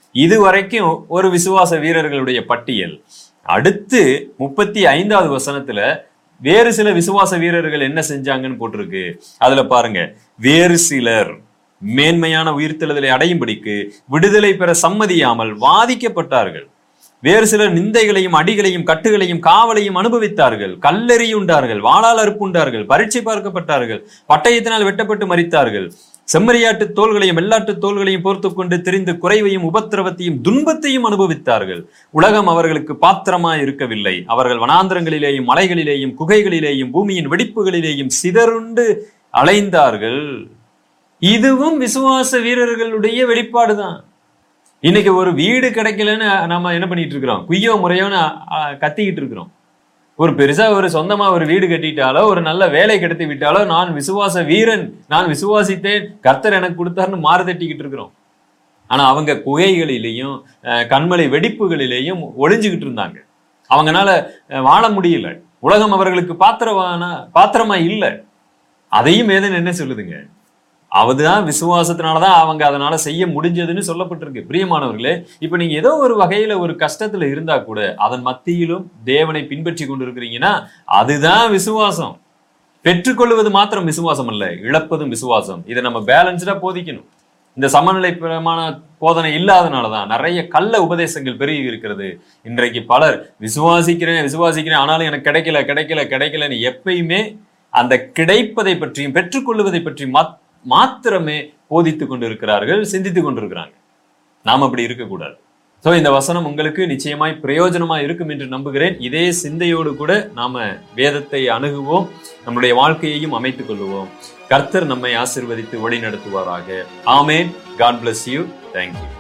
இது வரைக்கும் ஒரு விசுவாச வீரர்களுடைய பட்டியல் அடுத்து முப்பத்தி ஐந்தாவது வசனத்துல வேறு சில விசுவாச வீரர்கள் என்ன செஞ்சாங்கன்னு போட்டிருக்கு அதுல பாருங்க வேறு சிலர் மேன்மையான உயிர்த்தெழுதலை அடையும்படிக்கு விடுதலை பெற சம்மதியாமல் வாதிக்கப்பட்டார்கள் வேறு சிலர் நிந்தைகளையும் அடிகளையும் கட்டுகளையும் காவலையும் அனுபவித்தார்கள் கல்லெறியுண்டார்கள் வாளால் அறுப்புண்டார்கள் பரீட்சை பார்க்கப்பட்டார்கள் பட்டயத்தினால் வெட்டப்பட்டு மரித்தார்கள் செம்மறியாட்டு தோள்களையும் வெள்ளாட்டு தோள்களையும் பொறுத்து கொண்டு தெரிந்து குறைவையும் உபத்திரவத்தையும் துன்பத்தையும் அனுபவித்தார்கள் உலகம் அவர்களுக்கு பாத்திரமாய் இருக்கவில்லை அவர்கள் வனாந்திரங்களிலேயும் மலைகளிலேயும் குகைகளிலேயும் பூமியின் வெடிப்புகளிலேயும் சிதறுண்டு அலைந்தார்கள் இதுவும் விசுவாச வீரர்களுடைய வெளிப்பாடுதான் இன்னைக்கு ஒரு வீடு கிடைக்கலன்னு நம்ம என்ன பண்ணிட்டு இருக்கிறோம் குய்யோ முறையோன்னு அஹ், கத்திக்கிட்டு இருக்கிறோம் ஒரு பெருசா ஒரு சொந்தமா ஒரு வீடு கட்டிட்டாலோ ஒரு நல்ல வேலை கிடைத்து விட்டாலோ நான் விசுவாச வீரன் நான் விசுவாசித்தேன் கர்த்தர் எனக்கு கொடுத்தாருன்னு மாறு தட்டிக்கிட்டு இருக்கிறோம் ஆனா அவங்க குகைகளிலேயும் அஹ், கண்மலை வெடிப்புகளிலேயும் ஒளிஞ்சுக்கிட்டு இருந்தாங்க அவங்கனால அஹ், வாழ முடியல உலகம் அவர்களுக்கு பாத்திரமான பாத்திரமா இல்லை அதையும் வேதன் என்ன சொல்லுதுங்க அதுதான் விசுவாசத்தினாலதான் அவங்க அதனால செய்ய முடிஞ்சதுன்னு சொல்லப்பட்டிருக்கு பிரியமானவர்களே இப்ப நீங்க ஏதோ ஒரு வகையில ஒரு கஷ்டத்துல இருந்தா கூட அதன் மத்தியிலும் தேவனை பின்பற்றி கொண்டிருக்கிறீங்கன்னா அதுதான் விசுவாசம் பெற்றுக்கொள்வது மாத்திரம் விசுவாசம் அல்ல இழப்பதும் விசுவாசம் இதை நம்ம பேலன்ஸ்டா போதிக்கணும் இந்த சமநிலைப்பரமான போதனை இல்லாதனாலதான் நிறைய கள்ள உபதேசங்கள் பெருகி இருக்கிறது இன்றைக்கு பலர் விசுவாசிக்கிறேன் விசுவாசிக்கிறேன் ஆனாலும் எனக்கு கிடைக்கல கிடைக்கல கிடைக்கலன்னு எப்பயுமே அந்த கிடைப்பதை பற்றியும் பெற்றுக்கொள்வதை பற்றி மாத்- மாத்திரமே போதித்துக் கொண்டிருக்கிறார்கள் சிந்தித்துக் கொண்டிருக்கிறாங்க நாம் அப்படி இருக்கக்கூடாது சோ இந்த வசனம் உங்களுக்கு நிச்சயமாய் பிரயோஜனமாய் இருக்கும் என்று நம்புகிறேன் இதே சிந்தையோடு கூட நாம வேதத்தை அணுகுவோம் நம்முடைய வாழ்க்கையையும் அமைத்துக் கொள்ளுவோம் கர்த்தர் நம்மை ஆசிர்வதித்து வழி நடத்துவாராக amen God bless you thank you